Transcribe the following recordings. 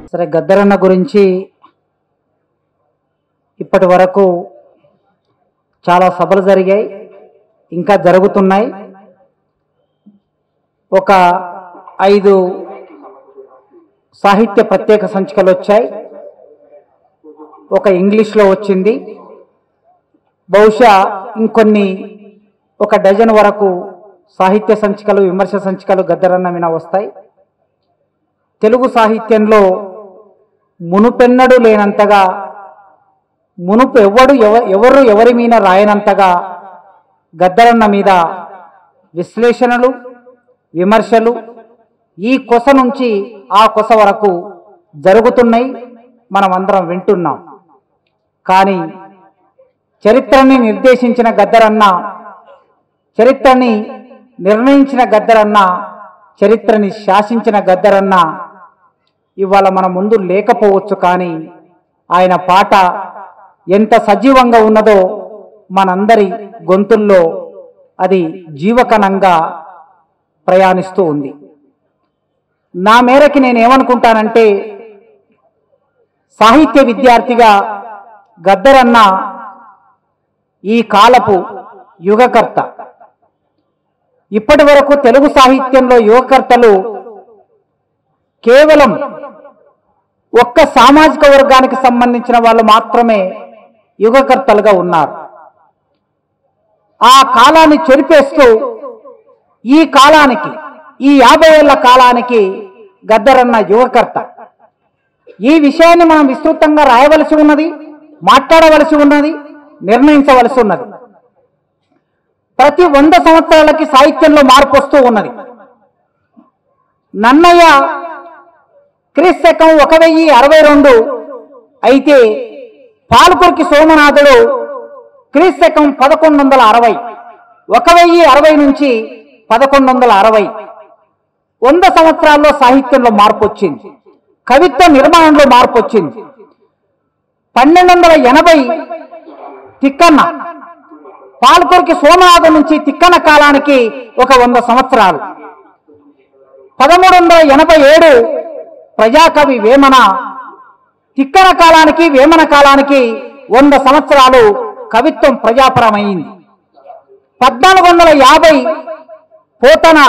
సరే గద్దరన్న గురించి ఇప్పటి వరకు చాలా సభలు జరిగాయి ఇంకా జరుగుతున్నాయి ఒక ఐదు సాహిత్య ప్రత్యేక సంచికలు వచ్చాయి ఒక ఇంగ్లీష్లో వచ్చింది బహుశా ఇంకొన్ని ఒక డజన్ వరకు సాహిత్య సంచికలు విమర్శ సంచికలు గద్దరన్న మీద వస్తాయి తెలుగు సాహిత్యంలో మునుపెన్నడు లేనంతగా మునుపు ఎవడు ఎవ- ఎవరు ఎవరి మీద రాయనంతగా గద్దరన్న మీద విశ్లేషణలు విమర్శలు ఈ కొస నుంచి ఆ కొస వరకు జరుగుతున్నాయి మనం అందరం వింటున్నాం కానీ చరిత్రని నిర్దేశించిన గద్దరన్న చరిత్రని నిర్ణయించిన గద్దరన్న చరిత్రని శాసించిన గద్దరన్న ఇవాళ మన ముందు లేకపోవచ్చు కానీ ఆయన పాట ఎంత సజీవంగా ఉన్నదో మనందరి గొంతుల్లో అది జీవకణంగా ప్రయాణిస్తూ ఉంది నా మేరకి నేను ఏమనుకుంటానంటే సాహిత్య విద్యార్థిగా గద్దరన్న ఈ కాలపు యుగకర్త ఇప్పటి వరకు తెలుగు సాహిత్యంలో యువకర్తలు కేవలం ఒక్క సామాజిక వర్గానికి సంబంధించిన వాళ్ళు మాత్రమే యుగకర్తలుగా ఉన్నారు ఆ కాలాన్ని చెరిపేస్తూ ఈ కాలానికి ఈ యాభై ఏళ్ల కాలానికి గద్దరన్న యువకర్త ఈ విషయాన్ని మనం విస్తృతంగా రాయవలసి ఉన్నది మాట్లాడవలసి ఉన్నది నిర్ణయించవలసి ఉన్నది ప్రతి వంద సంవత్సరాలకి సాహిత్యంలో మార్పు వస్తూ ఉన్నది నన్నయ్య క్రీస్తకం ఒక వెయ్యి అరవై రెండు అయితే పాల్కురికి సోమనాథుడు క్రీస్తకం పదకొండు వందల అరవై ఒక వెయ్యి అరవై నుంచి పదకొండు వందల అరవై వంద సంవత్సరాల్లో సాహిత్యంలో మార్పు వచ్చింది కవిత్వ నిర్మాణంలో మార్పు వచ్చింది పన్నెండు వందల ఎనభై తిక్కన్న పాల్కొరికి సోమనాథం నుంచి తిక్కన కాలానికి ఒక వంద సంవత్సరాలు పదమూడు వందల ఎనభై ఏడు ప్రజాకవి వేమన తిక్కన కాలానికి వేమన కాలానికి వంద సంవత్సరాలు కవిత్వం ప్రజాపరమైంది పద్నాలుగు వందల యాభై పోతన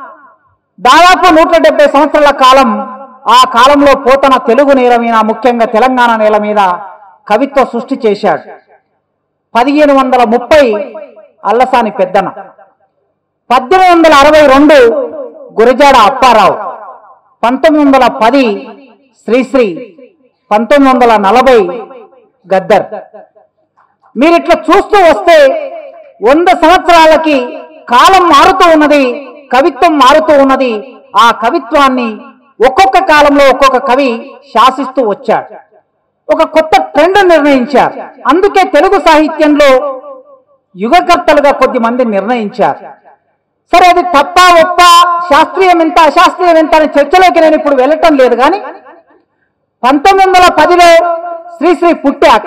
దాదాపు నూట డెబ్బై సంవత్సరాల కాలం ఆ కాలంలో పోతన తెలుగు నేల మీద ముఖ్యంగా తెలంగాణ నేల మీద కవిత్వ సృష్టి చేశాడు పదిహేను వందల ముప్పై అల్లసాని పెద్దన పద్దెనిమిది వందల అరవై రెండు గురజాడ అప్పారావు పంతొమ్మిది వందల పది శ్రీశ్రీ పంతొమ్మిది వందల నలభై గద్దర్ మీరు ఇట్లా చూస్తూ వస్తే వంద సంవత్సరాలకి కాలం మారుతూ ఉన్నది కవిత్వం మారుతూ ఉన్నది ఆ కవిత్వాన్ని ఒక్కొక్క కాలంలో ఒక్కొక్క కవి శాసిస్తూ వచ్చాడు ఒక కొత్త ట్రెండ్ నిర్ణయించారు అందుకే తెలుగు సాహిత్యంలో యుగకర్తలుగా కొద్ది మంది నిర్ణయించారు సరే అది తప్ప ఒప్ప శాస్త్రీయం ఎంత అశాస్త్రీయం ఎంత అనే చర్చలోకి నేను ఇప్పుడు వెళ్ళటం లేదు కానీ పంతొమ్మిది వందల పదిలో శ్రీశ్రీ పుట్టాక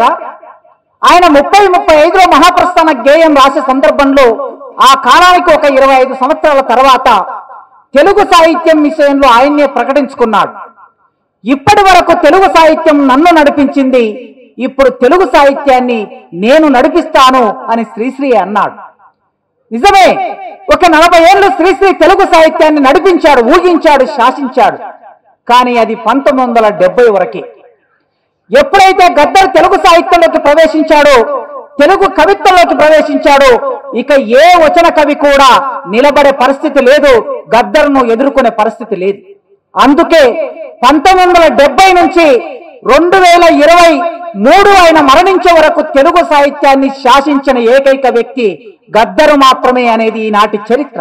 ఆయన ముప్పై ముప్పై ఐదులో మహాప్రస్థాన గేయం రాసే సందర్భంలో ఆ కాలానికి ఒక ఇరవై ఐదు సంవత్సరాల తర్వాత తెలుగు సాహిత్యం విషయంలో ఆయన్నే ప్రకటించుకున్నాడు ఇప్పటి వరకు తెలుగు సాహిత్యం నన్ను నడిపించింది ఇప్పుడు తెలుగు సాహిత్యాన్ని నేను నడిపిస్తాను అని శ్రీశ్రీ అన్నాడు నిజమే ఒక నలభై ఏళ్ళు శ్రీశ్రీ తెలుగు సాహిత్యాన్ని నడిపించాడు ఊహించాడు శాసించాడు కానీ అది పంతొమ్మిది వందల డెబ్బై వరకే ఎప్పుడైతే గద్దర్ తెలుగు సాహిత్యంలోకి ప్రవేశించాడో తెలుగు కవిత్వంలోకి ప్రవేశించాడో ఇక ఏ వచన కవి కూడా నిలబడే పరిస్థితి లేదు గద్దర్ను ఎదుర్కొనే పరిస్థితి లేదు అందుకే పంతొమ్మిది వందల డెబ్బై నుంచి రెండు వేల ఇరవై మూడు ఆయన మరణించే వరకు తెలుగు సాహిత్యాన్ని శాసించిన ఏకైక వ్యక్తి గద్దరు మాత్రమే అనేది ఈనాటి చరిత్ర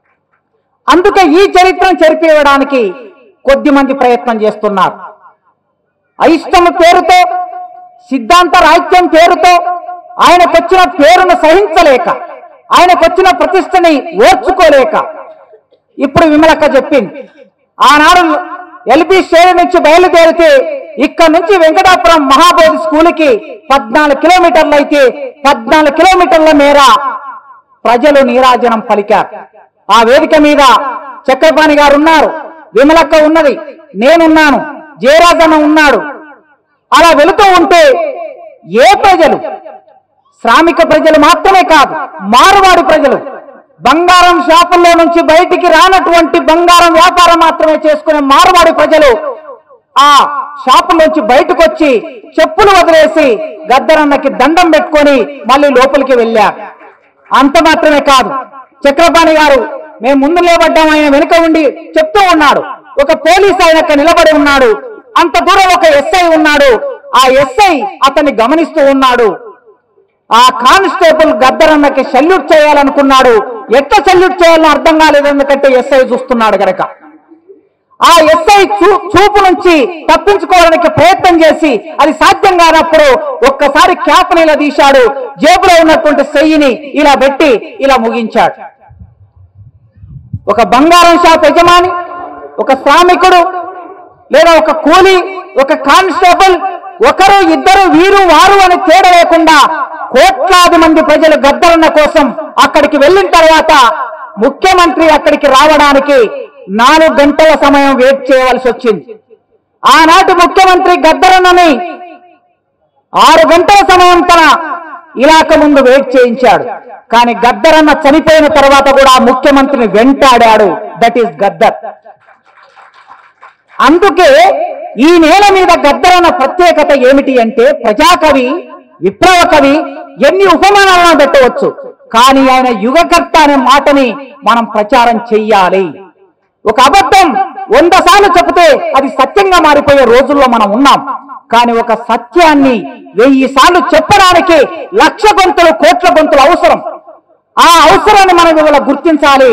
అందుకే ఈ చరిత్రను చెరిపేయడానికి కొద్ది మంది ప్రయత్నం చేస్తున్నారు అయిష్టము పేరుతో సిద్ధాంత రాహిత్యం పేరుతో ఆయనకొచ్చిన పేరును సహించలేక ఆయనకొచ్చిన ప్రతిష్టని ఓర్చుకోలేక ఇప్పుడు విమలక్క చెప్పింది ఆనాడు ఎల్బి శ్రేణి నుంచి బయలుదేరితే ఇక్కడ నుంచి వెంకటాపురం మహాబోధి స్కూల్కి పద్నాలుగు కిలోమీటర్లు అయితే పద్నాలుగు కిలోమీటర్ల మేర ప్రజలు నీరాజనం పలికారు ఆ వేదిక మీద చక్రపాణి గారు ఉన్నారు విమలక్క ఉన్నది నేనున్నాను జయరాజన్న ఉన్నాడు అలా వెళుతూ ఉంటే ఏ ప్రజలు శ్రామిక ప్రజలు మాత్రమే కాదు మారువాడి ప్రజలు బంగారం షాపుల్లో నుంచి బయటికి రానటువంటి బంగారం వ్యాపారం మాత్రమే చేసుకునే మారువాడి ప్రజలు ఆ షాపులోంచి బయటకు వచ్చి చెప్పులు వదిలేసి గద్దరన్నకి దండం పెట్టుకొని మళ్ళీ లోపలికి వెళ్ళారు అంత మాత్రమే కాదు చక్రపాణి గారు మేము ముందు నిలబడ్డాం ఆయన వెనుక ఉండి చెప్తూ ఉన్నాడు ఒక పోలీస్ ఆయన అక్కడ నిలబడి ఉన్నాడు అంత దూరం ఒక ఎస్ఐ ఉన్నాడు ఆ ఎస్ఐ అతన్ని గమనిస్తూ ఉన్నాడు ఆ కానిస్టేబుల్ గద్దరన్నకి సల్యూట్ చేయాలనుకున్నాడు ఎట్లా సల్యూట్ చేయాలని అర్థం కాలేదు ఎందుకంటే ఎస్ఐ చూస్తున్నాడు గనక ఆ ఎస్ఐ చూ చూపు నుంచి తప్పించుకోవడానికి ప్రయత్నం చేసి అది సాధ్యం కానప్పుడు ఒక్కసారి క్యాప్ ఇలా తీశాడు జేబులో ఉన్నటువంటి సెయ్యిని ఇలా పెట్టి ఇలా ముగించాడు ఒక బంగారం షాప్ యజమాని ఒక శ్రామికుడు లేదా ఒక కూలి ఒక కానిస్టేబుల్ ఒకరు ఇద్దరు వీరు వారు అని తేడా లేకుండా కోట్లాది మంది ప్రజలు గద్దరన్న కోసం అక్కడికి వెళ్ళిన తర్వాత ముఖ్యమంత్రి అక్కడికి రావడానికి నాలుగు గంటల సమయం వెయిట్ చేయవలసి వచ్చింది ఆనాటి ముఖ్యమంత్రి గద్దరన్నని ఆరు గంటల సమయం తన ఇలాక ముందు వెయిట్ చేయించాడు కానీ గద్దరన్న చనిపోయిన తర్వాత కూడా ఆ ముఖ్యమంత్రిని వెంటాడాడు దట్ ఈస్ గద్దర్ అందుకే ఈ నేల మీద గద్దరన్న ప్రత్యేకత ఏమిటి అంటే ప్రజాకవి విప్లవ కవి ఎన్ని ఉపమానాలను పెట్టవచ్చు కానీ ఆయన యుగకర్త అనే మాటని మనం ప్రచారం చెయ్యాలి ఒక అబద్ధం వంద సార్లు చెబితే అది సత్యంగా మారిపోయే రోజుల్లో మనం ఉన్నాం కానీ ఒక సత్యాన్ని వెయ్యి సార్లు చెప్పడానికి లక్ష గొంతులు కోట్ల గొంతులు అవసరం ఆ అవసరాన్ని మనం ఇవాళ గుర్తించాలి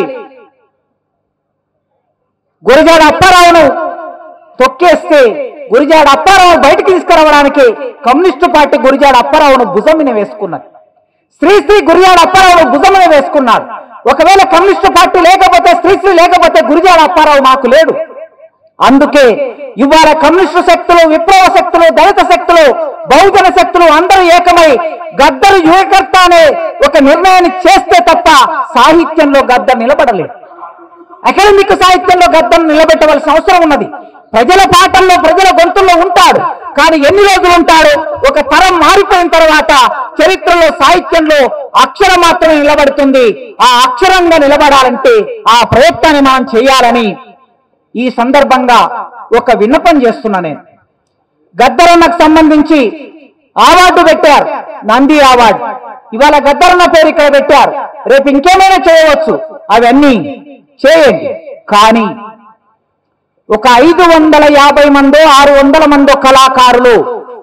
గురజాడ అప్పారావును తొక్కేస్తే గురిజాడ అప్పారావు బయటికి తీసుకురావడానికి కమ్యూనిస్టు పార్టీ గురిజాడ అప్పారావును భుజం మీద వేసుకున్నది శ్రీశ్రీ గురిజాడ అప్పారావును భుజం మీద వేసుకున్నాడు ఒకవేళ కమ్యూనిస్టు పార్టీ లేకపోతే శ్రీశ్రీ లేకపోతే గురిజాడ అప్పారావు మాకు లేడు అందుకే ఇవాళ కమ్యూనిస్టు శక్తులు విప్లవ శక్తులు దళిత శక్తులు బహుజన శక్తులు అందరూ ఏకమై గద్దరు యువకర్త అనే ఒక నిర్ణయాన్ని చేస్తే తప్ప సాహిత్యంలో గద్దరు నిలబడలేదు అకాడమిక్ సాహిత్యంలో గద్దను నిలబెట్టవలసిన అవసరం ఉన్నది ప్రజల పాటల్లో ప్రజల గొంతుల్లో ఉంటాడు కానీ ఎన్ని రోజులు ఉంటాడు ఒక తరం మారిపోయిన తర్వాత చరిత్రలో సాహిత్యంలో అక్షరం మాత్రమే నిలబడుతుంది ఆ అక్షరంగా నిలబడాలంటే ఆ ప్రయత్నాన్ని మనం చేయాలని ఈ సందర్భంగా ఒక విన్నపం చేస్తున్నా నేను గద్దరన్నకు సంబంధించి అవార్డు పెట్టారు నంది అవార్డు ఇవాళ గద్దరన్న పేరు ఇక్కడ పెట్టారు రేపు ఇంకేమైనా చేయవచ్చు అవన్నీ చేయండి కానీ ఒక ఐదు వందల యాభై మందో ఆరు వందల మందో కళాకారులు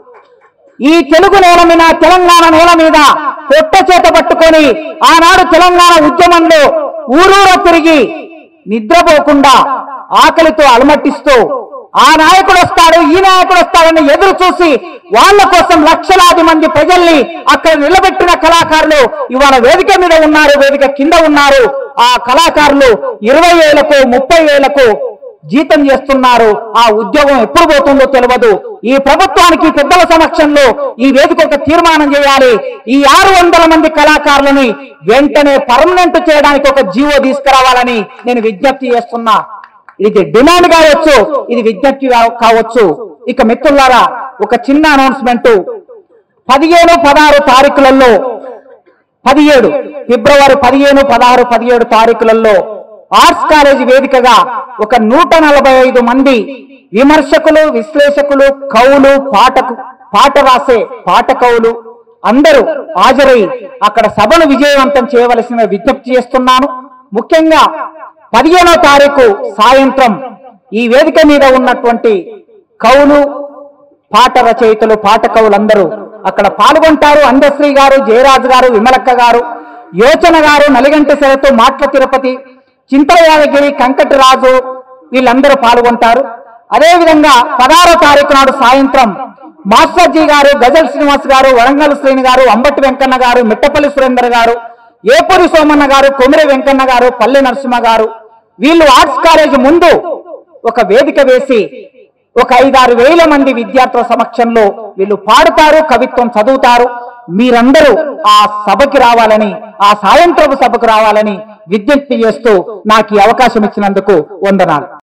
ఈ తెలుగు నేల మీద తెలంగాణ నేల మీద పొట్ట చేత పట్టుకొని ఆనాడు తెలంగాణ ఉద్యమంలో ఊరూర తిరిగి నిద్రపోకుండా ఆకలితో అలమటిస్తూ ఆ నాయకుడు వస్తాడు ఈ నాయకుడు వస్తాడని ఎదురు చూసి వాళ్ళ కోసం లక్షలాది మంది ప్రజల్ని అక్కడ నిలబెట్టిన కళాకారులు ఇవాళ వేదిక మీద ఉన్నారు వేదిక కింద ఉన్నారు ఆ కళాకారులు ఇరవై వేలకు ముప్పై వేలకు జీతం చేస్తున్నారు ఆ ఉద్యోగం ఎప్పుడు పోతుందో తెలియదు ఈ ప్రభుత్వానికి పెద్దల సమక్షంలో ఈ వేదిక ఒక తీర్మానం చేయాలి ఈ ఆరు వందల మంది కళాకారులని వెంటనే పర్మనెంట్ చేయడానికి ఒక జీవో తీసుకురావాలని నేను విజ్ఞప్తి చేస్తున్నా ఇది డిమాండ్ కావచ్చు ఇది విజ్ఞప్తి కావ- కావచ్చు ఇక మిత్రులారా ఒక చిన్న అనౌన్స్మెంట్ పదిహేను పదహారు తారీఖులలో పదిహేడు ఫిబ్రవరి పదిహేను పదహారు పదిహేడు తారీఖులలో ఆర్ట్స్ కాలేజీ వేదికగా ఒక నూట నలభై ఐదు మంది విమర్శకులు విశ్లేషకులు కవులు పాటకు పాట రాసే పాట కవులు అందరూ హాజరై అక్కడ సభను విజయవంతం చేయవలసిన విజ్ఞప్తి చేస్తున్నాను ముఖ్యంగా పదిహేనో తారీఖు సాయంత్రం ఈ వేదిక మీద ఉన్నటువంటి కవులు పాట రచయితలు పాట కవులందరూ అక్కడ పాల్గొంటారు అందశ్రీ గారు జయరాజు గారు విమలక్క గారు యోచన గారు నలిగంటి శరతు మాట్ల తిరుపతి చింతల యాదగిరి కంకటి రాజు వీళ్ళందరూ పాల్గొంటారు అదేవిధంగా పదహారో తారీఖు నాడు సాయంత్రం మాస్టర్జీ గారు గజల్ శ్రీనివాస్ గారు వరంగల్ శ్రేణి గారు అంబటి వెంకన్న గారు మిట్టపల్లి సురేందర్ గారు ఏపూరి సోమన్న గారు కొమిరి వెంకన్న గారు పల్లె నరసింహ గారు వీళ్ళు ఆర్ట్స్ కాలేజ్ ముందు ఒక వేదిక వేసి ఒక ఐదారు వేల మంది విద్యార్థుల సమక్షంలో వీళ్ళు పాడుతారు కవిత్వం చదువుతారు మీరందరూ ఆ సభకి రావాలని ఆ సాయంత్రపు సభకు రావాలని విజ్ఞప్తి చేస్తూ నాకు ఈ అవకాశం ఇచ్చినందుకు వందనాలు